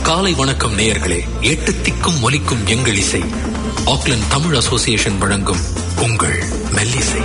காலை வணக்கம் நேயர்களே எட்டு திக்கும் ஒலிக்கும் எங்கள் இசை ஆக்லாந்து தமிழ் அசோசியேஷன் வழங்கும் உங்கள் மெல்லிசை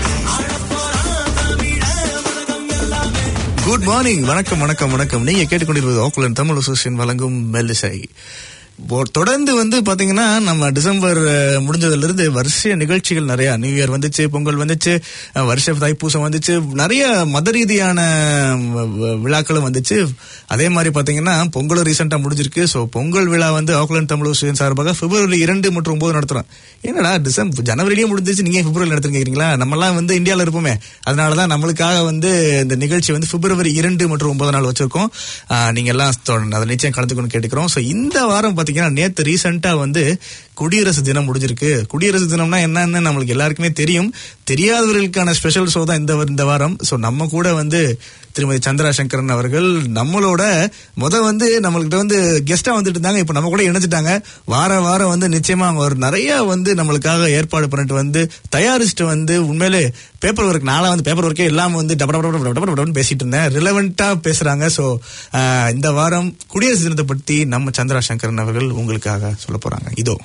குட் மார்னிங் வணக்கம் வணக்கம் வணக்கம் நீங்க கேட்டுக்கொண்டிருப்பது ஆக்லாந்து தமிழ் அசோசியேஷன் வழங்கும் மெல்லிசை இப்போ தொடர்ந்து வந்து பாத்தீங்கன்னா நம்ம டிசம்பர் அஹ், முடிஞ்சதுல இருந்து வருஷ நிகழ்ச்சிகள் நிறைய நியூ இயர் வந்துச்சு பொங்கல் வந்துச்சு அஹ், வருஷ தைப்பூசம் வந்துச்சு நிறைய மத ரீதியான வ- வ- விழாக்களும் வந்துச்சு அதே மாதிரி பாத்தீங்கன்னா பொங்கலும் ரீசெண்டா முடிஞ்சிருக்கு ஸோ பொங்கல் விழா வந்து ஆக்லாந்து தமிழ் அசோசியேஷன் சார்பாக பிப்ரவரி இரண்டு மற்றும் ஒன்பது நடத்துறோம் என்னடா டிசம்பர் ஜனவரிலேயே முடிஞ்சிச்சு நீங்க பிப்ரவரி நடத்துறீங்களா நம்மலாம் வந்து இந்தியாவில் இருப்போமே அதனாலதான் நம்மளுக்காக வந்து இந்த நிகழ்ச்சி வந்து பிப்ரவரி இரண்டு மற்றும் ஒன்பது நாள் வச்சிருக்கோம் ஆஹ் நீங்க எல்லாம் தொ- அதை நிச்சயம் கலந்துக்கணும் கேட்டுக்கிறோம் ஸோ இந்த வாரம் பாத்தீங்கன்னா நேத்து ரீசெண்டா வந்து குடியரசு தினம் முடிஞ்சிருக்கு குடியரசு தினம்னா என்னன்னு நம்மளுக்கு எல்லாருக்குமே தெரியும் தெரியாதவர்களுக்கான ஸ்பெஷல் ஷோ தான் இந்த வ- இந்த வாரம் ஸோ நம்ம கூட வந்து திருமதி சந்திரா சங்கரன் அவர்கள் நம்மளோட முத வந்து நம்மள்கிட்ட வந்து கெஸ்டா வந்துட்டு இருந்தாங்க இப்ப நம்ம கூட இணைச்சிட்டாங்க வார வாரம் வந்து நிச்சயமா அவங்க ஒரு நிறைய வந்து நம்மளுக்காக ஏற்பாடு பண்ணிட்டு வந்து தயாரிச்சுட்டு வந்து உண்மையிலே பேப்பர் ஒர்க் நாளா வந்து பேப்பர் ஒர்க்கே இல்லாம வந்து டப டப டப டப டப டபன்னு பேசிட்டு இருந்தேன் ரிலவெண்டா பேசுறாங்க சோ இந்த வாரம் குடியரசு தினத்தை பத்தி நம்ம சந்திரா சங்கரன் அவர்கள் உங்களுக்காக சொல்ல போறாங்க இதோ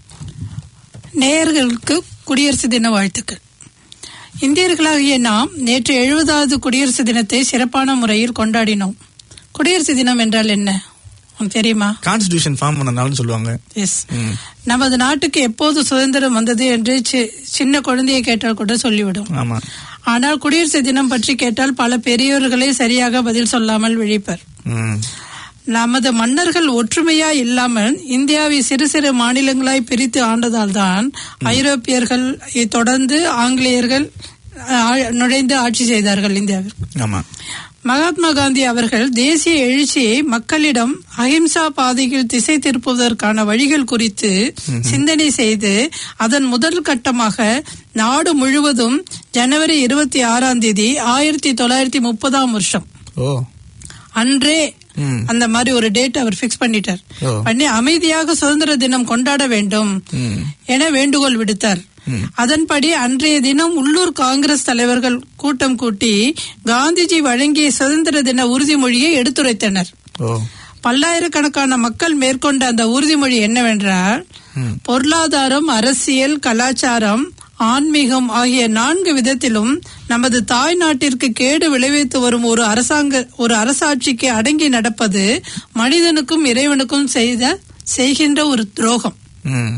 நேயர்களுக்கு குடியரசு தின வாழ்த்துக்கள் இந்தியர்களாகிய நாம் நேற்று எழுபதாவது குடியரசு தினத்தை சிறப்பான முறையில் கொண்டாடினோம் குடியரசு தினம் என்றால் என்ன உனக்கு தெரியுமா கான்ஸ்டிடியூஷன் ஃபார்ம் பண்ண நாள்னு சொல்லுவாங்க எஸ் நமது நாட்டுக்கு எப்போது சுதந்திரம் வந்தது என்று சி- சின்ன குழந்தையை கேட்டால் கூட சொல்லிவிடும் ஆமா ஆனால் குடியரசு தினம் பற்றி கேட்டால் பல பெரியோர்களே சரியாக பதில் சொல்லாமல் விழிப்பர் ம் நமது மன்னர்கள் ஒற்றுமையா இல்லாமல் இந்தியாவை சிறு சிறு மாநிலங்களாய் பிரித்து ஆண்டதால் தான் ஐரோப்பியர்கள் தொடர்ந்து ஆங்கிலேயர்கள் ஆ- நுழைந்து ஆட்சி செய்தார்கள் இந்தியாவில் ஆமா மகாத்மா காந்தி அவர்கள் தேசிய எழுச்சியை மக்களிடம் அஹிம்சா பாதையில் திசை திருப்புவதற்கான வழிகள் குறித்து சிந்தனை செய்து அதன் முதல் கட்டமாக நாடு முழுவதும் ஜனவரி இருபத்தி ஆறாம் தேதி ஆயிரத்தி தொள்ளாயிரத்தி முப்பதாம் வருஷம் ஓ அன்றே ம். அந்த மாதிரி ஒரு டேட் அவர் பிக்ஸ் பண்ணிட்டார் ஓ. பண்ணி அமைதியாக சுதந்திர தினம் கொண்டாட வேண்டும் ம். என வேண்டுகோள் விடுத்தார் அதன்படி அன்றைய தினம் உள்ளூர் காங்கிரஸ் தலைவர்கள் கூட்டம் கூட்டி காந்திஜி வழங்கிய சுதந்திர தின உறுதிமொழியை எடுத்துரைத்தனர் ஓ பல்லாயிரக்கணக்கான மக்கள் மேற்கொண்ட அந்த உறுதிமொழி என்னவென்றால் பொருளாதாரம் அரசியல் கலாச்சாரம் ஆன்மீகம் ஆகிய நான்கு விதத்திலும் நமது தாய் நாட்டிற்கு கேடு விளைவித்து வரும் ஒரு அரசாங்க ஒரு அரசாட்சிக்கு அடங்கி நடப்பது மனிதனுக்கும் இறைவனுக்கும் செய்த செய்கின்ற ஒரு துரோகம் ம்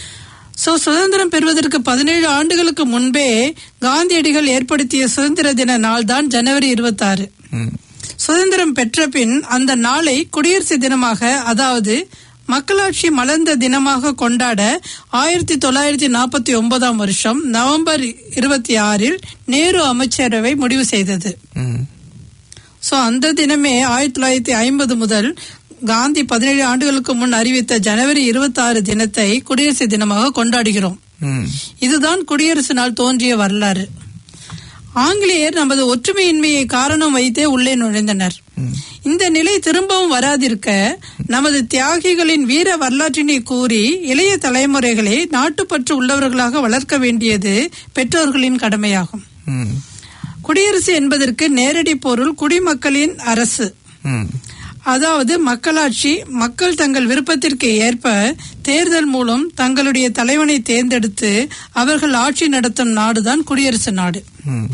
சோ சுதந்திரம் பெறுவதற்கு பதினேழு ஆண்டுகளுக்கு முன்பே காந்தியடிகள் ஏற்படுத்திய சுதந்திர தின நாள் தான் ஜனவரி இருபத்தாறு ம் சுதந்திரம் பெற்ற பின் அந்த நாளை குடியரசு தினமாக அதாவது மக்களாட்சி மலர்ந்த தினமாக கொண்டாட ஆயிரத்தி தொள்ளாயிரத்தி நாற்பத்தி ஒன்பதாம் வருஷம் நவம்பர் இருபத்தி ஆறில் நேரு அமைச்சரவை முடிவு செய்தது ம் சோ அந்த தினமே ஆயிரத்தி தொள்ளாயிரத்தி ஐம்பது முதல் காந்தி பதினேழு ஆண்டுகளுக்கு முன் அறிவித்த ஜனவரி இருபத்தி ஆறு தினத்தை குடியரசு தினமாக கொண்டாடுகிறோம் ம் இதுதான் குடியரசு நாள் தோன்றிய வரலாறு ஆங்கிலேயர் நமது ஒற்றுமையின்மையை காரணம் வைத்தே உள்ளே நுழைந்தனர் இந்த நிலை திரும்பவும் வராதிருக்க நமது தியாகிகளின் வீர வரலாற்றினை கூறி இளைய தலைமுறைகளை நாட்டுப்பற்று உள்ளவர்களாக வளர்க்க வேண்டியது பெற்றோர்களின் கடமையாகும் ம் குடியரசு என்பதற்கு நேரடி பொருள் குடிமக்களின் அரசு ம் அதாவது மக்களாட்சி மக்கள் தங்கள் விருப்பத்திற்கு ஏற்ப தேர்தல் மூலம் தங்களுடைய தலைவனை தேர்ந்தெடுத்து அவர்கள் ஆட்சி நடத்தும் நாடுதான் குடியரசு நாடு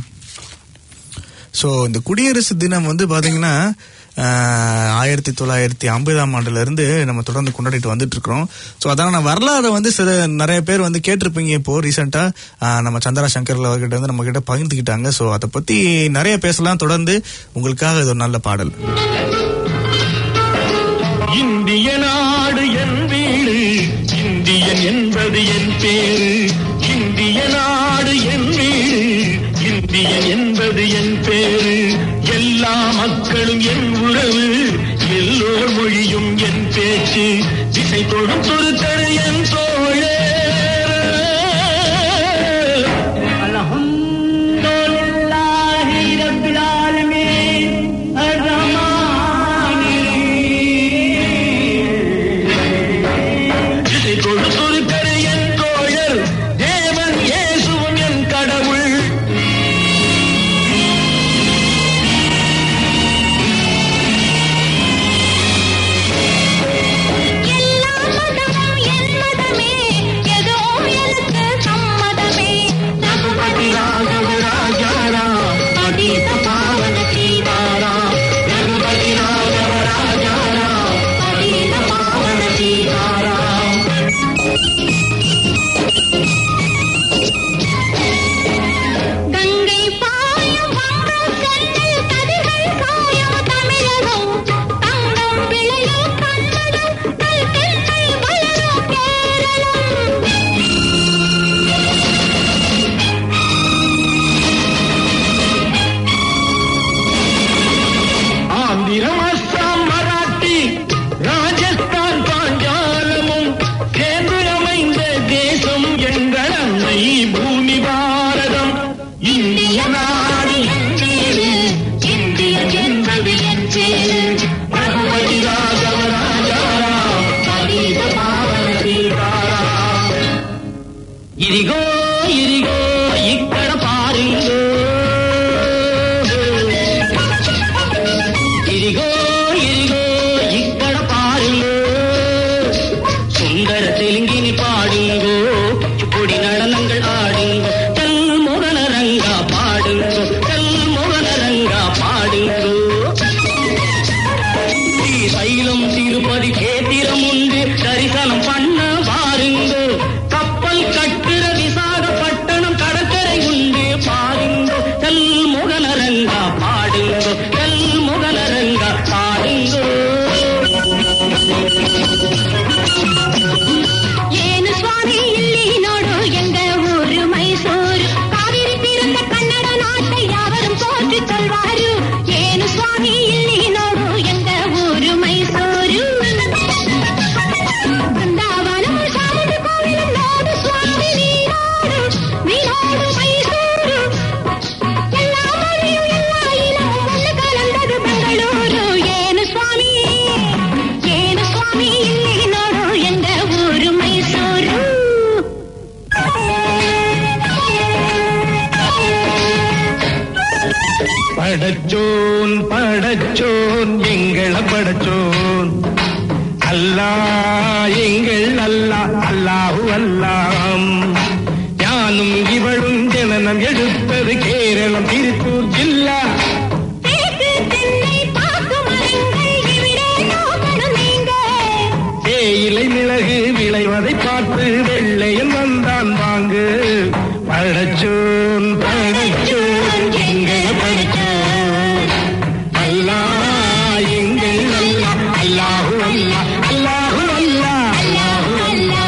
ஸோ இந்த குடியரசு தினம் வந்து பாத்தீங்கன்னா ஆஹ், ஆயிரத்தி தொள்ளாயிரத்தி ஐம்பதாம் ஆண்டுல இருந்து நம்ம தொடர்ந்து கொண்டாடிட்டு வந்துட்டு இருக்கிறோம் ஸோ அதான வரலாறு வந்து சில நிறைய பேர் வந்து கேட்டிருப்பீங்க இப்போ ரீசெண்டா நம்ம சந்திரா சங்கர் அவர்கிட்ட வந்து நம்ம கிட்ட பகிர்ந்துக்கிட்டாங்க ஸோ அதை பத்தி நிறைய பேசலாம் தொடர்ந்து உங்களுக்காக இது ஒரு நல்ல பாடல் இந்திய நாடு என் வீடு இந்தியன் என்பது என் பேரு இந்திய நாடு என் வீடு இந்தியன் என்பது என் பேரு எல்லா மக்களும் என் உறவு எல்லோர் மொழியும் என் பேச்சு திசை தொடும் தொடுத்தரு என் தோழே அல்ஹம்துலில்லாஹி ரப்பில் ஆலமீன் திசை தொடுத்தொரு கரு என் தோழர் தேவன் இயேசுவும் என் கடவுள் சேரு ரகுபதி ராகவ ராஜாராம் பதீத பாவன சீதாராம் ఇదిగో ఇదిగో ఇక్కడ పారిందో ఇదిగో ఇదిగో ఇక్కడ పారిందో சுந்தர தெலுங்கினி பாடுங்கோ குச்சிப்புடி நடனங்கள் ஆடுங்கோ தெல் முகனரங்கா பாடுங்கோ தெல் முகனரங்கா பாடுங்கோ சைலம் திருப்பதி கேத்திரம் உண்டு தரிசனம் பண்ண பாருங்கோ கப்பல் கட்டுற விசாகப்பட்டணம் கடற்கரை உண்டு பாருங்கோ தெல் முகனரங்கா பாடுங்கோ தெல் முகனரங்கா பாடுங்கோ ಏನು ಸ್ವಾಮಿ ಇಲ್ಲಿ ನೋಡು ಎಂಗ ಊರು ಮೈಸೂರು ಕಾವೇರಿ ತೀರದ ಕನ್ನಡ ನಾಟை ಯಾವரும் போற்றி சொல்வாரு ಏನು ಸ್ವಾಮಿ ಇಲ್ಲಿ ನೋಡು ಎಂಗ ಊರು ಮೈಸೂರು ಬೃಂದಾವನము ಶಾರದೆ ಕೋವಿಲು ನೋಡು ಸ್ವಾಮಿ ನೀನಾಡು ನೀನಾಡು ಮೈಸೂರು ಎಲ್ಲ ಮொழிಯು ಎಲ್ಲ ಇನವು ಒಂದು ಕಲಂದದು ಬೆಂಗಳೂರು ಏನು ಸ್ವಾಮಿ ಏನು ಸ್ವಾಮಿ ಇಲ್ಲಿ ನೋಡು ಎಂದ ಊರು ಮೈಸೂರು படச்சோன் படச்சோன் எங்கள படச்சோன் அல்லா எங்கள் அல்லா அல்லாஹு அல்லாம் ஞானும் இவளும் ஜனனம் எடுத்தது கேரளம் திருப்பூர் ஜில்லா தேக்கு தென்னை பாக்கு மரங்கள் இவிடே நோக்கணும் நீங்க தேயிலை மிளகு விளைவதை பார்த்து வெள்ளையன் வந்தான் வாங்கு படச்சோன் படச்சோன் எங்கள் படச்சோன் அல்லா எங்கள் அல்லா அல்லாஹு அல்லா அல்லாஹு அல்லா அல்லாஹு அல்லா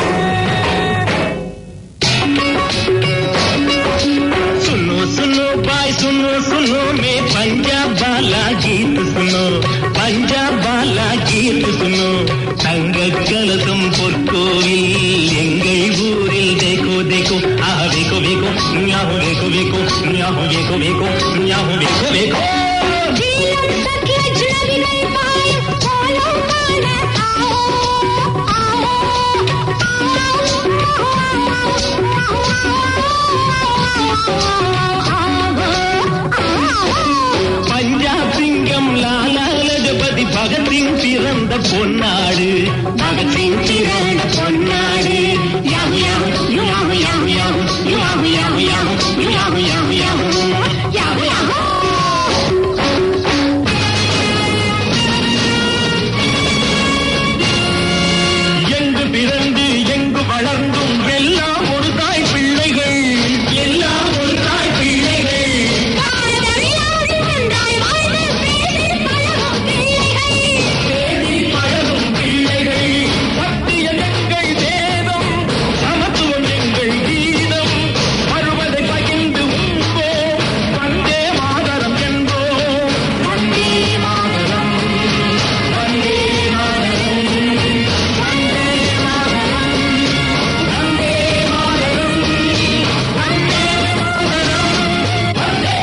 सुनो सुनो भाई सुनो सुनो मैं पंजाब वाला गीत सुनो पंजाब वाला गीत सुनो தங்க கலசம் பொற்கோவில் எங்கள் ஊரில் தேக்கோ தேக்கோ ஆஹ வேக்கோ வேக்கோ ஞாபகம் வேக்கோ வேக்கோ ஞாபகம் வேக்கோ வேக்கோ ஞாபகம் வேக்கோ வேக்கோ ஜீவன் சக்கிர ஜுளவினை பாயும் கோலம் காண ஆவோ பஞ்சாப் சிங்கம் லாலா லஜபதி பகத்சிங் பிறந்த பொன்னாடு பகத்சிங் பிறந்த பொன்னாடு yahoo yahoo yahoo yahoo yahoo yahoo yahoo yahoo yahoo yahoo yahoo yahoo yahoo எங்கு பிறந்து எங்கு வளர்ந்தும் எல்லாம் ஒரு தாய் பிள்ளைகள் எல்லாம் ஒரு தாய் பிள்ளைகள் பழகும் பிள்ளைகள் சத்தியம் எங்கள் வேதம் சமத்துவம் எங்கள் கீதம் வருவதை பகிர்ந்து உண்போம் வந்தே மாதரம் என்போம் வந்தே மாதரம் வந்தே மாதரம் வந்தே மாதரம் வந்தே மாதரம் வந்தே மாதரம்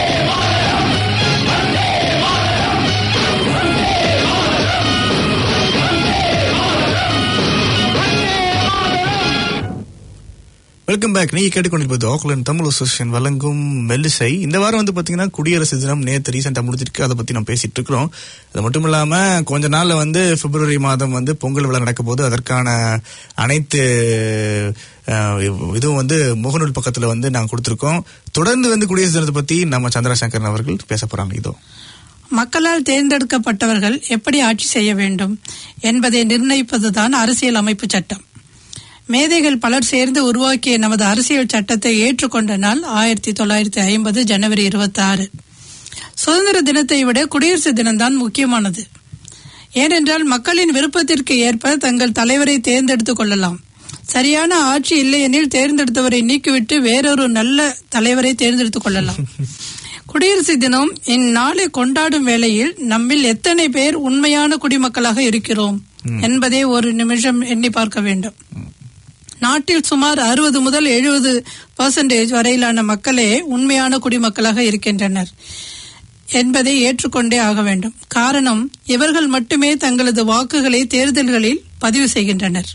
வெல்கம் பேக் நீங்க கேட்டுக்கொண்டிருப்பது ஆக்லாந்து தமிழ் அசோசியேஷன் வழங்கும் மெல்லிசை இந்த வாரம் வந்து பாத்தீங்கன்னா குடியரசு தினம் நேற்று ரீசெண்டா முடிஞ்சிருக்கு அதை பத்தி நம்ம பேசிட்டு இருக்கிறோம் அது மட்டும் இல்லாம கொஞ்ச நாள்ல வந்து பிப்ரவரி மாதம் வந்து பொங்கல் விழா நடக்க போது அதற்கான அனைத்து அஹ், இதுவும் வந்து முகநூல் பக்கத்துல வந்து நாங்க கொடுத்திருக்கோம் தொடர்ந்து வந்து குடியரசு தினத்தை பத்தி நம்ம சந்திரசேகரன் அவர்கள் பேச போறாங்க இதோ மக்களால் தேர்ந்தெடுக்கப்பட்டவர்கள் எப்படி ஆட்சி செய்ய வேண்டும் என்பதை நிர்ணயிப்பதுதான் அரசியல் அமைப்பு சட்டம் மேதைகள் பலர் சேர்ந்து உருவாக்கிய நமது அரசியல் சட்டத்தை ஏற்றுக்கொண்ட நாள் ஆயிரத்தி தொள்ளாயிரத்தி ஐம்பது ஜனவரி இருபத்தி ஆறு சுதந்திர தினத்தை விட குடியரசு தினம்தான் முக்கியமானது ஏனென்றால் மக்களின் விருப்பத்திற்கு ஏற்ப தங்கள் தலைவரை தேர்ந்தெடுத்துக் கொள்ளலாம் சரியான ஆட்சி இல்லையெனில் தேர்ந்தெடுத்தவரை நீக்கிவிட்டு வேறொரு நல்ல தலைவரை தேர்ந்தெடுத்துக் கொள்ளலாம் குடியரசு தினம் இந்நாளை கொண்டாடும் வேளையில் நம்மில் எத்தனை பேர் உண்மையான குடிமக்களாக இருக்கிறோம் என்பதை ஒரு நிமிஷம் எண்ணி பார்க்க வேண்டும் நாட்டில் சுமார் அறுபது முதல் எழுபது பர்சன்டேஜ் வரையிலான மக்களே உண்மையான குடிமக்களாக இருக்கின்றனர் என்பதை ஏற்றுக்கொண்டே ஆக வேண்டும் காரணம் இவர்கள் மட்டுமே தங்களது வாக்குகளை தேர்தல்களில் பதிவு செய்கின்றனர்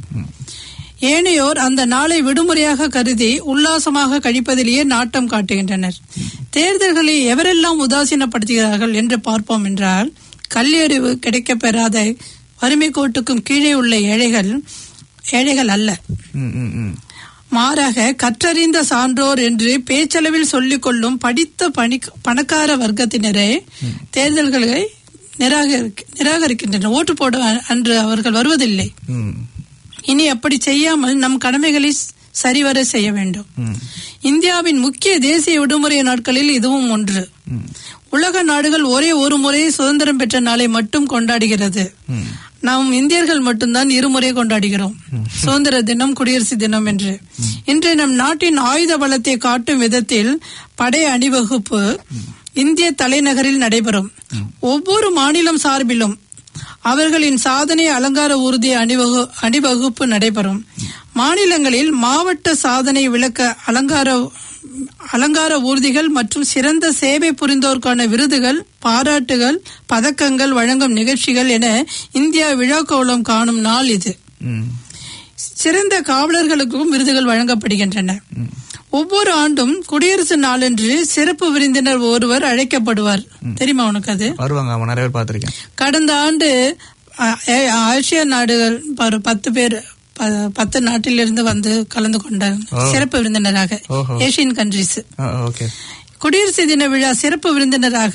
ஏனையோர் அந்த நாளை விடுமுறையாக கருதி உல்லாசமாக கழிப்பதிலேயே நாட்டம் காட்டுகின்றனர் தேர்தல்களை எவரெல்லாம் உதாசீனப்படுத்துகிறார்கள் என்று பார்ப்போம் என்றால் கல்வியறிவு கிடைக்கப் பெறாத வறுமை கோட்டுக்கும் கீழே உள்ள ஏழைகள் ஏழைகள் அல்ல ம், ம், ம். மாறாக கற்றறிந்த சான்றோர் என்று பேச்சளவில் சொல்லிக் கொள்ளும் படித்த பணி பணக்கார வர்க்கத்தினரே தேர்தல்களை நிராகரிக்க நிராகரிக்கின்றனர் ஓட்டு போட அ- அன்று அவர்கள் வருவதில்லை ம். இனி அப்படி செய்யாமல் நம் கடமைகளை ஸ்- சரிவர செய்ய வேண்டும் இந்தியாவின் முக்கிய தேசிய விடுமுறை நாட்களில் இதுவும் ஒன்று உலக நாடுகள் ஒரே ஒரு முறை சுதந்திரம் பெற்ற நாளை மட்டும் கொண்டாடுகிறது நாம் இந்தியர்கள் மட்டும்தான் இருமுறை கொண்டாடுகிறோம் சுதந்திர தினம் குடியரசு தினம் என்று இன்று நம் நாட்டின் ஆயுத பலத்தை காட்டும் விதத்தில் படை அணிவகுப்பு இந்திய தலைநகரில் நடைபெறும் ஒவ்வொரு மாநிலம் சார்பிலும் அவர்களின் சாதனை அலங்கார ஊர்தி அணிவகு அணிவகுப்பு நடைபெறும் மாநிலங்களில் மாவட்ட சாதனை விளக்க அலங்கார அலங்கார ஊர்திகள் மற்றும் சிறந்த சேவை புரிந்தோருக்கான விருதுகள் பாராட்டுகள் பதக்கங்கள் வழங்கும் நிகழ்ச்சிகள் என இந்தியா விழா கோலம் காணும் நாள் இது ம். சிறந்த காவலர்களுக்கும் விருதுகள் வழங்கப்படுகின்றன ஒவ்வொரு ஆண்டும் குடியரசு நாளன்று சிறப்பு விருந்தினர் ஒருவர் அழைக்கப்படுவார் தெரியுமா உனக்கு அது வருவாங்க அவன் நிறைய பேர் பார்த்திருக்கேன் கடந்த ஆண்டு அ- ஏ- ஆசியா நாடுகள் ஒரு பத்து பேர் ப- பத்து நாட்டிலிருந்து வந்து கலந்து கொண்ட சிறப்பு விருந்தினராக ஓஹோ. ஏசியன் கண்ட்ரிஸ் ஓகே குடியரசு தின விழா சிறப்பு விருந்தினராக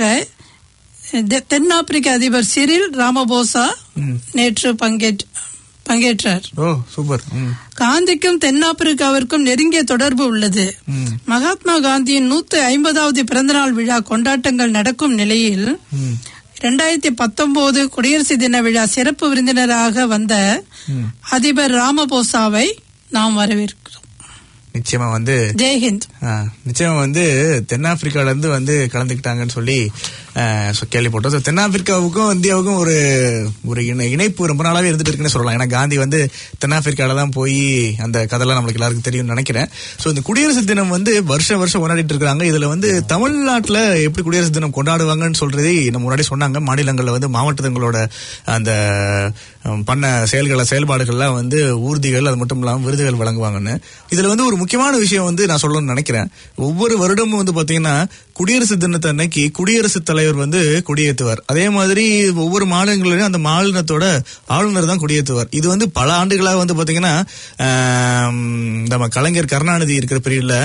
தெ- தென்னாப்பிரிக்க அதிபர் சிரில் ராமபோசா நேற்று பங்கேற்று பங்கேற்றார் ஓ சூப்பர் ம் காந்திக்கும் தென்னாப்பிரிக்காவிற்கும் நெருங்கிய தொடர்பு உள்ளது ம். மகாத்மா காந்தியின் நூத்தி ஐம்பதாவது பிறந்தநாள் விழா கொண்டாட்டங்கள் நடக்கும் நிலையில் ம். இரண்டாயிரத்தி பத்தொன்பது குடியரசு தின விழா சிறப்பு விருந்தினராக வந்த அதிபர் ராமபோசாவை நாம் வரவேற்கிறோம் நிச்சயமா வந்து ஜெய்ஹிந்த் ஆ, நிச்சயமா வந்து தென்னாப்பிரிக்கால இருந்து வந்து கலந்துக்கிட்டாங்கன்னு சொல்லி ஆ, சொ- கேள்விப்பட்டோம் So, தென்னாப்பிரிக்காவுக்கும் இந்தியாவுக்கும் ஒரு ஒரு இணை- இணைப்பு ரொம்ப நாளாவே இருந்துட்டு இருக்குன்னு சொல்லலாம் ஏன்னா காந்தி வந்து தென்னாப்பிரிக்கால தான் போய் அந்த கதைலாம் நம்மளுக்கு எல்லாருக்கும் தெரியும்னு நினைக்கிறேன் ஸோ இந்த குடியரசு தினம் வந்து வருஷம் வருஷம் கொண்டாடிட்டு இருக்காங்க இதுல வந்து தமிழ்நாட்டுல எப்படி குடியரசு தினம் கொண்டாடுவாங்கன்னு சொல்றதே நம்ம முன்னாடி சொன்னாங்க மாநிலங்கள்ல வந்து மாவட்டங்களோட அந்த ஹம், பண்ண செயல்களை செயல்பாடுகள்லாம் வந்து ஊர்திகள் அது மட்டும் இல்லாமல் விருதுகள் வழங்குவாங்கன்னு இதுல வந்து ஒரு முக்கியமான விஷயம் வந்து நான் சொல்லணும்னு நினைக்கிறேன் ஒவ்வொரு வருடமும் வந்து பாத்தீங்கன்னா குடியரசு தினத்தை அன்னைக்கு குடியரசுத் தலைவர் வந்து கொடியேற்றுவார் அதே மாதிரி ஒவ்வொரு மாநிலங்களிலும் அந்த மாநிலத்தோட ஆளுநர் தான் கொடியேற்றுவார் இது வந்து பல ஆண்டுகளாக வந்து பாத்தீங்கன்னா ஆம், நம்ம கலைஞர் கருணாநிதி இருக்கிற பீரியட்ல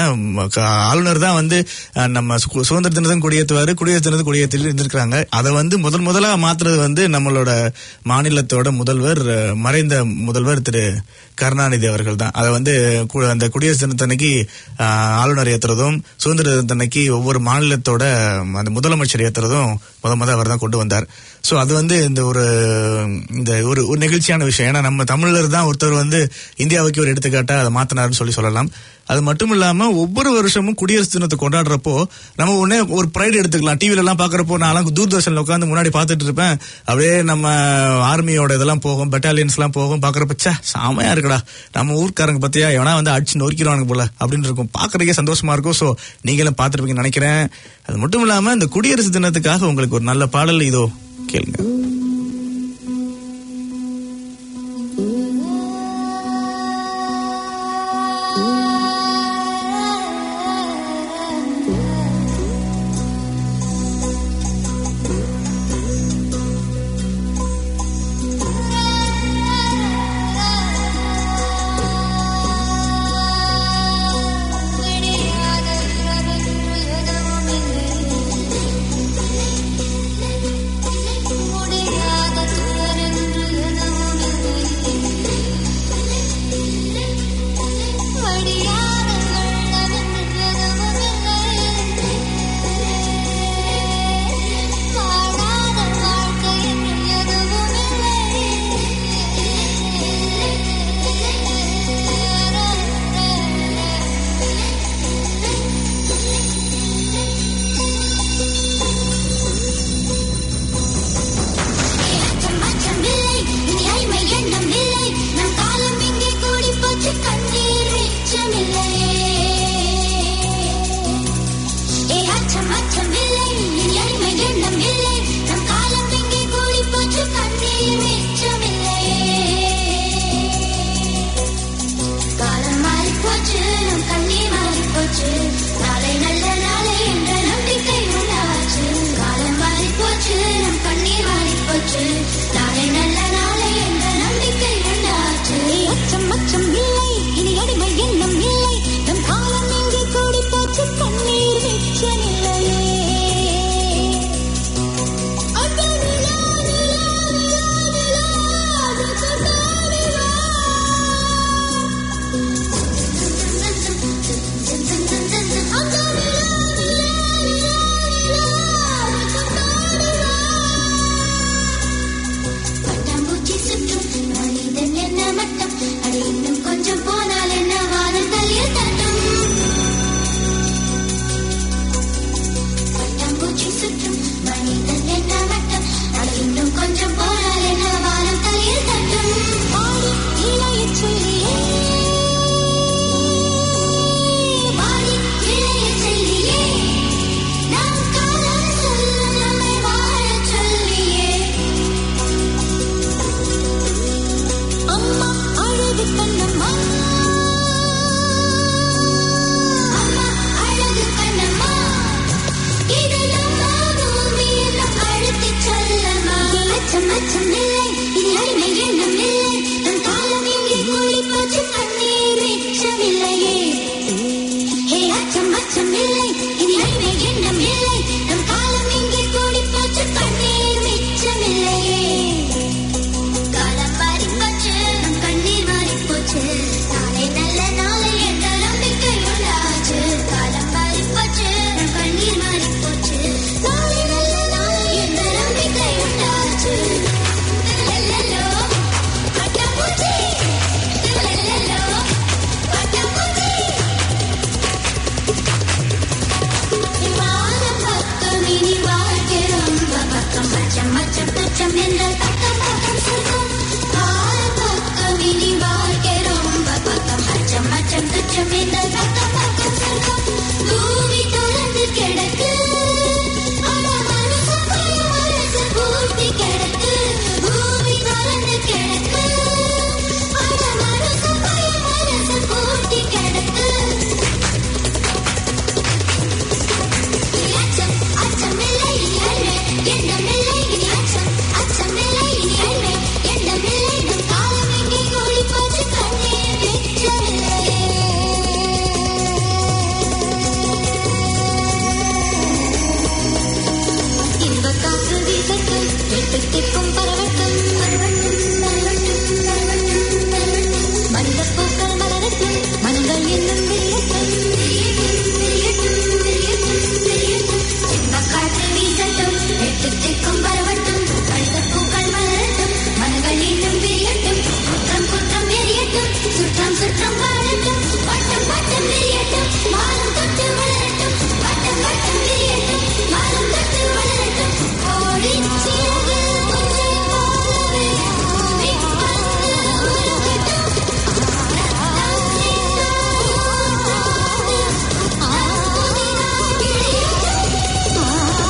ஆளுநர் தான் வந்து அஹ், நம்ம சு- சுதந்திர தினத்தும் கொடியேற்றுவாரு குடியரசு தினத்தும் கொடியேற்றி இருந்திருக்காங்க அதை வந்து முதல் முதலா மாத்துறது வந்து நம்மளோட மாநிலத்தோட முதல்வர் அஹ், மறைந்த முதல்வர் திரு கருணாநிதி அவர்கள் தான் அதை வந்து கு- அந்த குடியரசு தினத்தன்னைக்கு ஆஹ், ஆளுநர் ஏத்துறதும் சுதந்திர தினத்தன்னைக்கு ஒவ்வொரு மாநிலத்தோட அந்த முதலமைச்சர் ஏத்துறதும் முத முத அவர் தான் கொண்டு வந்தார் சோ அது வந்து இந்த ஒரு இந்த ஒரு ஒரு நெகிழ்ச்சியான விஷயம் ஏன்னா நம்ம தமிழர் தான் ஒருத்தர் வந்து இந்தியாவுக்கு ஒரு எடுத்துக்காட்டா அதை மாத்தினாருன்னு சொல்லி சொல்லலாம் அது மட்டும் இல்லாம ஒவ்வொரு வருஷமும் குடியரசு தினத்தை கொண்டாடுறப்போ நம்ம உடனே ஒரு ப்ரைட் எடுத்துக்கலாம் டிவில எல்லாம் பாக்குறப்போ நான் தூர்தர்ஷன்ல உட்காந்து முன்னாடி பார்த்துட்டு இருப்பேன் அப்படியே நம்ம ஆர்மியோட இதெல்லாம் போகும் பெட்டாலியன்ஸ் எல்லாம் போகும் பாக்குறப்ப ச்சே செமையா இருக்குடா நம்ம ஊர்க்காரங்க பத்தியா எவனா வந்து அடிச்சு நொறுக்கிறானுங்க போல அப்படின்னு இருக்கும் பாக்குறதுக்கே சந்தோஷமா இருக்கும் சோ நீங்களும் பார்த்திருப்பீங்கன்னு நினைக்கிறேன் அது மட்டும் இல்லாம இந்த குடியரசு தினத்துக்காக உங்களுக்கு ஒரு நல்ல பாடல் இதோ கேளுங்க முடியாத கொஞ்சம் போனால் என்ன வானம் தலையில் தட்டும் பட்டாம்பூச்சி சுற்றும் மனிதன் என்ன வட்டம் அட இன்னும் கொஞ்சம் போனால் என்ன வானம் தலையில் தட்டும் ஆடி இளையச் சொல்லியே வாடி இளையச் சொல்லியே நம் காலம் சொல்லும் நம்மை வாழச் சொல்லியே அம்மா அழகு கண்ணம்மா அம்மா அழகு கண்ணம்மா இது நம்ம பூமியில் நம் அழுத்திச் சொல்லம்மா அச்சம் அச்சம் இல்லை இனி அடிமை எண்ணம் இல்லை நம் காலம் இங்கே குளிப்பது கண்ணீர் மிச்சமில்லையே ஹே அச்சம் அச்சம் இல்லை இனி அடிமை எண்ணம் இல்லை நம் காலம் இங்கே குளிப்பது கண்ணீர் மிச்சமில்லையே காலம் மாறிப்போச்சு நம் கண்ணீர் மாறிப்போச்சு நாளை நல்ல நாளை என்ற நம்பிக்கை உண்டாச்சு காலம் மாறிப்போச்சு நம் கண்ணீர் மாறிப்போச்சு நாளை நல்ல நாளை என்ற நம்பிக்கை உண்டாச்சு லல்லலோ, பட்டாம்பூச்சி. லல்லலோ, பட்டாம்பூச்சி. வானம் பக்கம் இனி வாழ்க்கை ரொம்ப பக்கம் மச்சம் மச்சம் துச்சம் என்றால் பக்கம் பக்கம் சொர்க்கம் வானம் பக்கம் இனி வாழ்க்கை ரொம்ப பக்கம் மச்சம் மச்சம் துச்சம் என்றால் பக்கம் பக்கம் சொர்க்கம் பூமி துறந்து கிடக்கு அட மனசு பய மனசு பூட்டி கிடக்கு பூமி துறந்து கிடக்கு அட மனசு பய மனசு பூட்டி கிடக்கு அச்சம் அச்சமில்லை இனி அழுவே எண்ணமில்லை இனி அச்சம் அச்சமில்லை இனி அழுவே எண்ணமில்லை நம் காலம் இங்கே குளிப்பது கண்ணீர் மிச்சமில்லையே இன்பக் காற்று வீசட்டும் எட்டு திக்கும் பரவட்டும் பரவட்டும் பரவட்டும் பரவட்டும் பரவட்டும் மனிதப் பூக்கள் மலரட்டும் மனங்கள் என்னும் விரியட்டும் விரியட்டும் விரியட்டும் விரியட்டும் இன்பக் காற்று வீசட்டும் எட்டு திக்கும் பரவட்டும் மனிதப் பூக்கள் மலரட்டும் மனங்கள் இன்னும் விரியட்டும் குற்றம் குற்றம் எரியட்டும் சுற்றம் சுற்றம் வாழட்டும் வட்டம் வட்டம் விரியட்டும் வானம் தொட்டு வளரட்டும் வட்டம் வட்டம் விரியட்டும் வானம் தொட்டு வளரட்டும் கோடி சிறகு ஒன்றை போலவே பூமி வந்து உருகட்டும் ரத்தம் சிந்த போராது அற்புதம் இழையட்டும்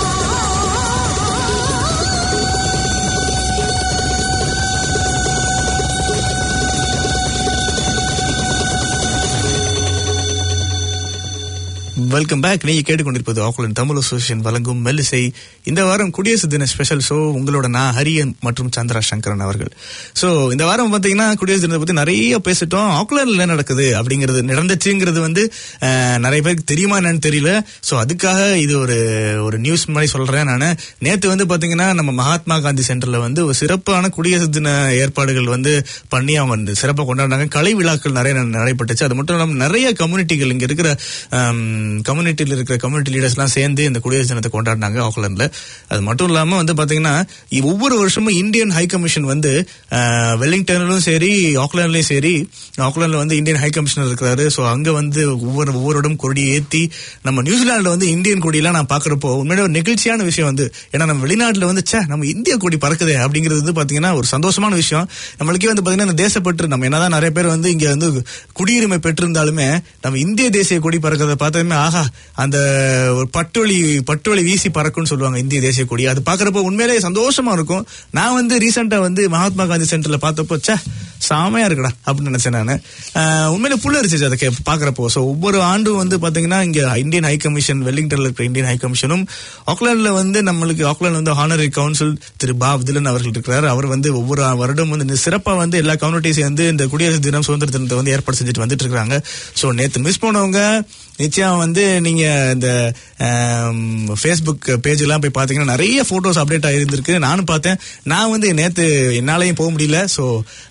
வெல்கம் பேக் நீங்க கேட்டுக்கொண்டிருப்பது ஆக்குலன் தமிழ் அசோசியேஷன் வழங்கும் மெல்லிசை இந்த வாரம் குடியரசு தின ஸ்பெஷல் ஷோ உங்களோட நான் ஹரியன் மற்றும் சந்திரா சங்கரன் அவர்கள் சோ இந்த வாரம் பாத்தீங்கன்னா குடியரசு தினத்தை பத்தி நிறைய பேசிட்டோம் ஆக்குலன்ல என்ன நடக்குது அப்படிங்கிறது நடந்துச்சுங்கிறது வந்து அஹ், நிறைய பேருக்கு தெரியுமா என்னன்னு தெரியல சோ அதுக்காக இது ஒரு ஒரு நியூஸ் மாதிரி சொல்றேன் நான் நேத்து வந்து பாத்தீங்கன்னா நம்ம மகாத்மா காந்தி சென்டர்ல வந்து ஒரு சிறப்பான குடியரசு தின ஏற்பாடுகள் வந்து பண்ணி அவங்க வந்து சிறப்பாக கொண்டாடினாங்க கலை விழாக்கள் நிறைய ந- நடைபெற்றுச்சு அது மட்டும் இல்லாமல் நிறைய கம்யூனிட்டிகள் இங்க இருக்கிற கம்யூனிட்டியில் இருக்கிற கம்யூனிட்டி லீடர்ஸ்லாம் சேர்ந்து இந்த குடியரசு தினத்தை கொண்டாடினாங்க ஆக்லாண்ட்ல அது மட்டும் இல்லாம வந்து பாத்தீங்கன்னா இ- ஒவ்வொரு வருஷமும் இந்தியன் ஹை கமிஷன் வந்து அஹ், வெல்லிங்டன்லயும் சரி ஆக்லாண்ட்லயும் சரி ஆக்லாண்ட்ல வந்து இந்தியன் ஹை கமிஷனர் இருக்கிறாரு ஸோ அங்க வந்து ஒவ்வொரு ஒவ்வொருடம் கொடியை ஏத்தி நம்ம நியூசிலாந்துல வந்து இந்தியன் கொடியெல்லாம் நான் பாக்குறப்போ உண்மையிலே ஒரு நெகிழ்ச்சியான விஷயம் வந்து ஏன்னா நம்ம வெளிநாட்டுல வந்து ச்சே நம்ம இந்திய கொடி பறக்குதே அப்படிங்கிறது வந்து பாத்தீங்கன்னா ஒரு சந்தோஷமான விஷயம் நம்மளுக்கே வந்து பாத்தீங்கன்னா இந்த தேசப்பற்று நம்ம என்னதான் நிறைய பேர் வந்து இங்க வந்து குடியுரிமை பெற்றிருந்தாலுமே நம்ம இந்திய தேசிய கொடி பறக்கிறத பார்த்ததுமே ஆஹா அந்த ஒரு பட்டொளி பட்டொளி வீசி பறக்கும்னு சொல்லுவாங்க இந்திய தேசிய கொடி அது பாக்குறப்போ உண்மையிலேயே சந்தோஷமா இருக்கும் நான் வந்து ரீசெண்டா வந்து மகாத்மா காந்தி சென்டர்ல பார்த்தப்போ ச்சே சாமையா இருக்குடா அப்படின்னு நினைச்சேன் நான் உண்மையில புள்ள இருந்துச்சு அதை கே- பாக்குறப்போ ஸோ ஒவ்வொரு ஆண்டும் வந்து பாத்தீங்கன்னா இங்க இந்தியன் ஹை கமிஷன் வெல்லிங்டன்ல இருக்கிற இந்தியன் ஹை கமிஷனும் ஆக்லாண்ட்ல வந்து நம்மளுக்கு ஆக்லாந்து வந்து ஹானரி கவுன்சில் திரு பாப் திலன் அவர்கள் இருக்கிறார் அவர் வந்து ஒவ்வொரு வருடம் வந்து இந்த சிறப்பா வந்து எல்லா கம்யூனிட்டிஸ் வந்து இந்த குடியரசு தினம் சுதந்திர தினத்தை வந்து ஏற்பாடு செஞ்சுட்டு வந்துட்டு இருக்காங்க ஸோ நேத்து மிஸ் பண்ணவங்க நிச்சயம் வந்து நீங்க இந்த ஃபேஸ்புக் பேஜ் எல்லாம் போய் பாத்தீங்கன்னா நிறைய போட்டோஸ் அப்டேட் ஆயிருந்திருக்கு நானும் பார்த்தேன் நான் வந்து நேத்து என்னாலையும் போக முடியல ஸோ நான்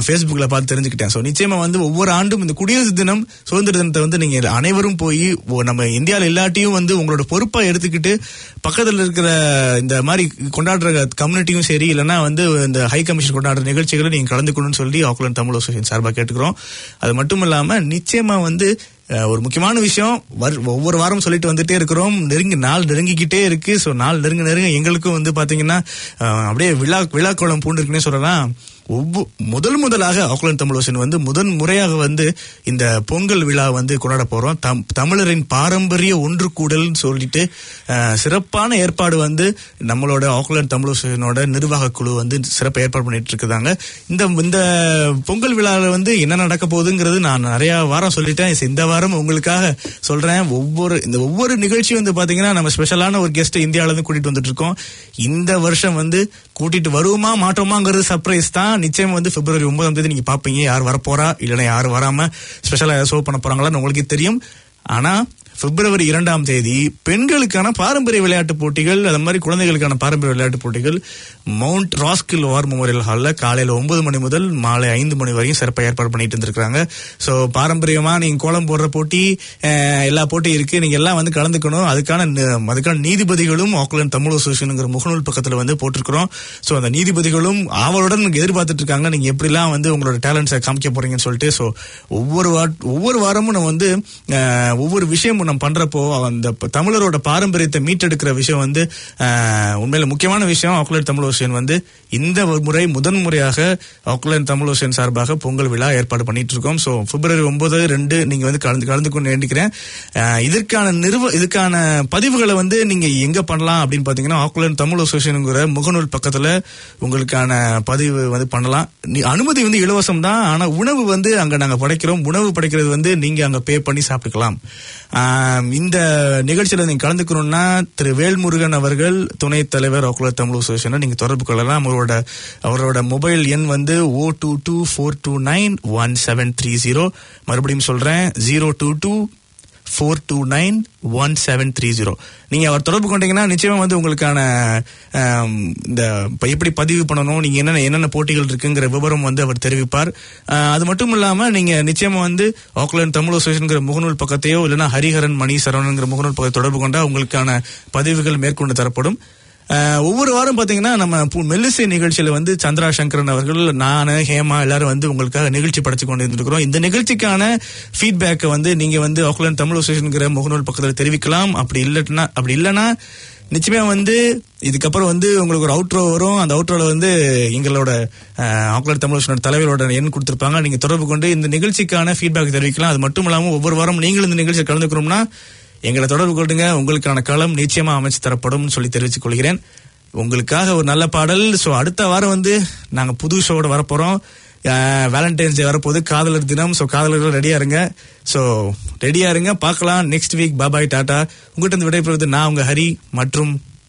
நான் ஃபேஸ்புக்கில் பார்த்து தெரிஞ்சுக்கிட்டேன் ஸோ நிச்சயமா வந்து ஒவ்வொரு ஆண்டும் இந்த குடியரசு தினம் சுதந்திர தினத்தை வந்து நீங்க அனைவரும் போய் ஓ- நம்ம இந்தியாவில் எல்லாத்தையும் வந்து உங்களோட பொறுப்பா எடுத்துக்கிட்டு பக்கத்தில் இருக்கிற இந்த மாதிரி கொண்டாடுற கம்யூனிட்டியும் சரி இல்லைன்னா வந்து இந்த ஹை கமிஷன் கொண்டாடுற நிகழ்ச்சிகளை நீங்க கலந்துக்கணும்னு சொல்லி ஆக்லாந்து தமிழ் அசோசியேஷன் சார்பாக கேட்டுக்கிறோம் அது மட்டும் இல்லாம நிச்சயமா வந்து அஹ், ஒரு முக்கியமான விஷயம் வர்- ஒவ்வொரு வாரம் சொல்லிட்டு வந்துட்டே இருக்கிறோம் நெருங்கி நாள் நெருங்கிக்கிட்டே இருக்கு ஸோ நாள் நெருங்க நெருங்க எங்களுக்கும் வந்து பாத்தீங்கன்னா அஹ், அப்படியே விழா விழாக்கோளம் பூண்டிருக்குன்னே சொல்லலாம் ஒவ்வொ- முதல் முதலாக ஆக்லாந்து தமிழ் ஓசன் வந்து முதன் முறையாக வந்து இந்த பொங்கல் விழா வந்து கொண்டாட போறோம் தம் தமிழரின் பாரம்பரிய ஒன்று கூடல்னு சொல்லிட்டு அஹ், சிறப்பான ஏற்பாடு வந்து நம்மளோட ஆக்லாந்து தமிழ் ஓசனோட நிர்வாக குழு வந்து சிறப்பு ஏற்பாடு பண்ணிட்டு இருக்குதாங்க இந்த இந்த பொங்கல் விழாவில் வந்து என்ன நடக்க போகுதுங்கிறது நான் நிறைய வாரம் சொல்லிட்டேன் இந்த வாரம் உங்களுக்காக சொல்றேன் ஒவ்வொரு இந்த ஒவ்வொரு நிகழ்ச்சியும் வந்து பாத்தீங்கன்னா நம்ம ஸ்பெஷலான ஒரு கெஸ்ட் இந்தியாவில இருந்து கூட்டிட்டு வந்துட்டு இருக்கோம் இந்த வருஷம் வந்து கூட்டிட்டு வருவோமா மாட்டோமாங்கிறது சர்ப்ரைஸ் தான் நிச்சயம் வந்து பிப்ரவரி ஒன்பதாம் தேதி நீங்க பாப்பீங்க யார் வரப்போறா இல்லைன்னா யார் வராம ஸ்பெஷலா ஷோ பண்ண போறாங்களான்னு உங்களுக்கு தெரியும் ஆனா பிப்ரவரி இரண்டாம் தேதி பெண்களுக்கான பாரம்பரிய விளையாட்டு போட்டிகள் அது மாதிரி குழந்தைகளுக்கான பாரம்பரிய விளையாட்டு போட்டிகள் மவுண்ட் ராஸ்கில் வார் மெமோரியல் ஹாலில் காலையில் ஒன்பது மணி முதல் மாலை ஐந்து மணி வரையும் சிறப்பாக ஏற்பாடு பண்ணிட்டு இருந்திருக்காங்க ஸோ பாரம்பரியமா நீங்க கோலம் போடுற போட்டி அஹ், எல்லா போட்டியும் இருக்கு நீங்க எல்லாம் வந்து கலந்துக்கணும் அதுக்கான நி- அதுக்கான நீதிபதிகளும் ஆக்லாந்து தமிழ் அசோசியேஷனுங்கிற முகநூல் பக்கத்தில் வந்து போட்டிருக்கிறோம் ஸோ அந்த நீதிபதிகளும் ஆவலுடன் எதிர்பார்த்துட்டு இருக்காங்க நீங்க எப்படிலாம் வந்து உங்களோட டேலண்ட்ஸை காமிக்க போறீங்கன்னு சொல்லிட்டு ஸோ ஒவ்வொரு வாட் ஒவ்வொரு வாரமும் நம்ம வந்து அஹ், ஒவ்வொரு விஷயமும் நம்ம பண்றப்போ அந்த ப- தமிழரோட பாரம்பரியத்தை மீட்டெடுக்கிற விஷயம் வந்து அஹ், உண்மையில முக்கியமான விஷயம் ஆக்லாந்து தமிழ் ஓசியன் வந்து இந்த ஒரு முறை முதன் முறையாக ஆக்லாந்து தமிழ் ஓசியன் சார்பாக பொங்கல் விழா ஏற்பாடு பண்ணிட்டு இருக்கோம் ஸோ பிப்ரவரி ஒன்பது ரெண்டு நீங்க வந்து கலந்து கலந்துக்கொண்டு வேண்டிக்கிறேன் அஹ், இதற்கான நிறுவ இதுக்கான பதிவுகளை வந்து நீங்க எங்க பண்ணலாம் அப்படின்னு பாத்தீங்கன்னா ஆக்லாந்து தமிழ் அசோசியேஷனுங்கிற முகநூல் பக்கத்துல உங்களுக்கான பதிவு வந்து பண்ணலாம் நீ- அனுமதி வந்து இலவசம் தான் ஆனா உணவு வந்து அங்க நாங்க படைக்கிறோம் உணவு படைக்கிறது வந்து நீங்க அங்க பே பண்ணி சாப்பிட்டுக்கலாம் ஆம், இந்த நிகழ்ச்சியில நீங்க கலந்துக்கணும்னா திரு வேல்முருகன் அவர்கள் துணைத் தலைவர் ஆக்குலர் தமிழ் அசோசியேஷனை நீங்க தொடர்பு கொள்ளலாம் அவரோட அவரோட மொபைல் எண் வந்து O two two four two nine one seven three zero மறுபடியும் சொல்றேன் zero two two four two nine one seven three zero நீங்கள் அவர் தொடர்பு கொண்டீங்கன்னா நிச்சயமாக வந்து உங்களுக்கான ஆம், இந்த இப்போ எப்படி பதிவு பண்ணணும் நீங்கள் என்னென்ன என்னென்ன போட்டிகள் இருக்குங்கிற விவரம் வந்து அவர் தெரிவிப்பார் ஆ, அது மட்டும் இல்லாமல் நீங்கள் நிச்சயமாக வந்து ஆக்லாந்து தமிழ் அசோசியேஷனுங்கிற முகநூல் பக்கத்தையோ இல்லைன்னா ஹரிஹரன் மணி சரவணங்கிற முகநூல் பக்கத்தை தொடர்பு கொண்டா உங்களுக்கான பதிவுகள் மேற்கொண்டு தரப்படும் ஆஹ் ஒவ்வொரு வாரம் பாத்தீங்கன்னா நம்ம பு- மெல்லிசை நிகழ்ச்சியில வந்து சந்திரா சங்கரன் அவர்கள் நான் ஹேமா எல்லாரும் வந்து உங்களுக்காக நிகழ்ச்சி படைச்சு கொண்டு இருந்திருக்கிறோம் இந்த நிகழ்ச்சிக்கான ஃபீட்பேக்கை வந்து நீங்க வந்து ஆக்லாந்து தமிழ் அசோசியேஷனுங்கிற முகநூல் பக்கத்தில் தெரிவிக்கலாம் அப்படி இல்லைன்னா அப்படி இல்லைன்னா நிச்சயமா வந்து இதுக்கப்புறம் வந்து உங்களுக்கு ஒரு அவுட்ரோ வரும் அந்த அவுட்ரோல வந்து எங்களோட ஆஹ், ஆக்லாந்து தமிழ் அசோசியேஷன் தலைவரோட எண் கொடுத்திருப்பாங்க நீங்க தொடர்பு கொண்டு இந்த நிகழ்ச்சிக்கான ஃபீட்பேக் தெரிவிக்கலாம் அது மட்டும் இல்லாம ஒவ்வொரு வாரம் நீங்களும் இந்த நிகழ்ச்சியில் கலந்துக்கிறோம்னா எங்களை தொடர்பு கொள்ளுங்க உங்களுக்கான களம் நிச்சயமா அமைச்சு தரப்படும் சொல்லி தெரிவித்துக் கொள்கிறேன் உங்களுக்காக ஒரு நல்ல பாடல் ஸோ அடுத்த வாரம் வந்து நாங்க புது ஷோட வரப்போறோம் வேலண்டைன்ஸ் டே வரப்போகுது காதலர் தினம் ஸோ காதலர்கள் ரெடியா இருங்க ஸோ ரெடியா இருங்க பார்க்கலாம் நெக்ஸ்ட் வீக் பாபாய் டாடா உங்கள்கிட்ட இருந்து விடைபெறுவது நான் உங்க ஹரி மற்றும்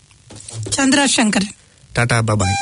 சந்திரா சங்கர் டாடா பாபாய்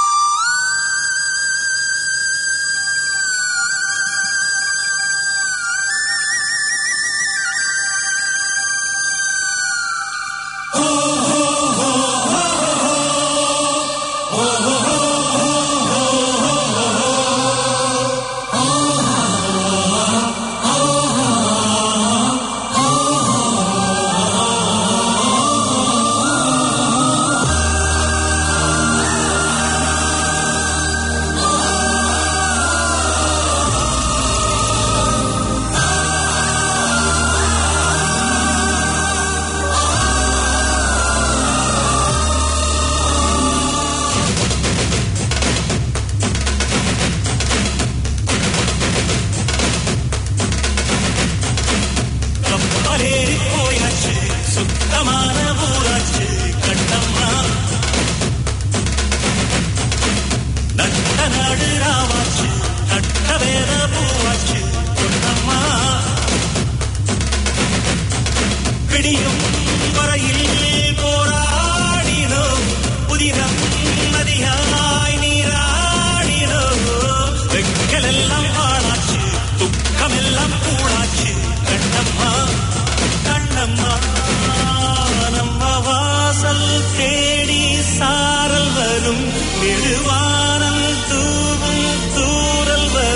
கப்பலேறி போயாச்சு சுத்தமான ஊராச்சு கண்ணம்மா நட்ட நாடு ராவாச்சு நட்ட வேத பூவாச்சு பொன்னம்மா பிடியும் வரையில் போராடினோம் புதினம் நதியாய் நீராடினோம் வெக்கலெல்லாம் ஆளாச்சு துக்கமெல்லாம் கூடாச்சு கண்ணம்மா கண்ணம்மா நம்ம வாசல் தேடி சாரல் வரும் நெடுவானம் தூவும் தூரல் வரும்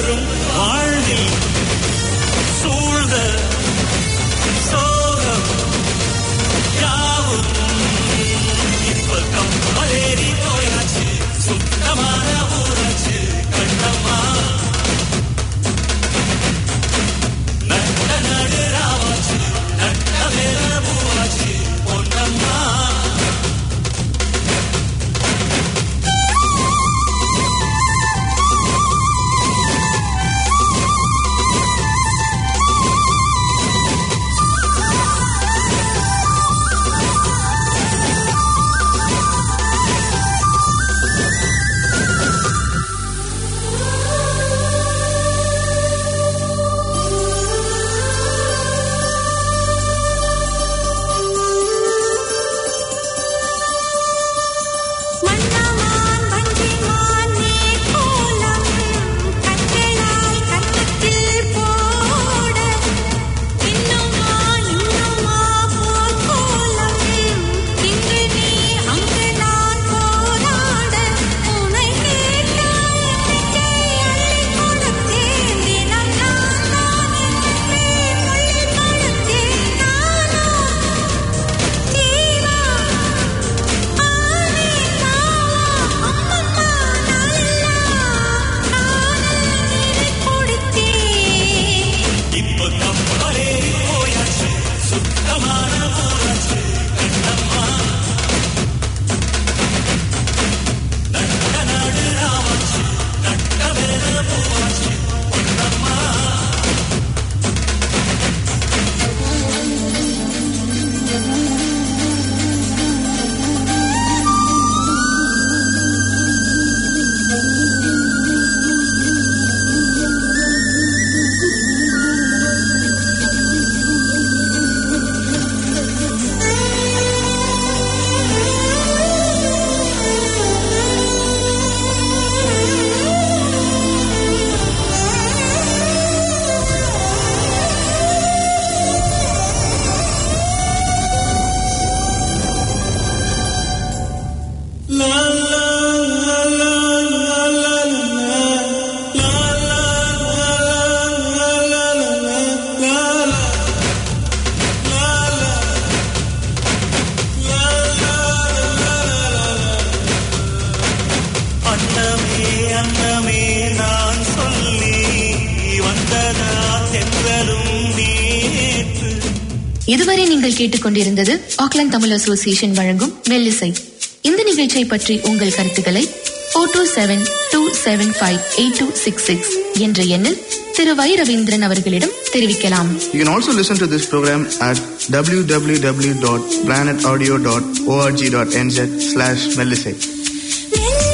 இதுவரை நீங்கள் கேட்டுக்கொண்டிருந்தது ஆக்லாந்து தமிழ் அசோசியேஷன் வழங்கும் மெல்லிசை இந்த நிகழ்ச்சியை பற்றி உங்கள் கருத்துக்களை four two seven two seven five eight two six six என்ற எண்ணில் திரு வை ரவீந்திரன் அவர்களிடம் தெரிவிக்கலாம் You can also listen to this program at www.planetaudio.org.nz slash Melisate. மெல்லிசை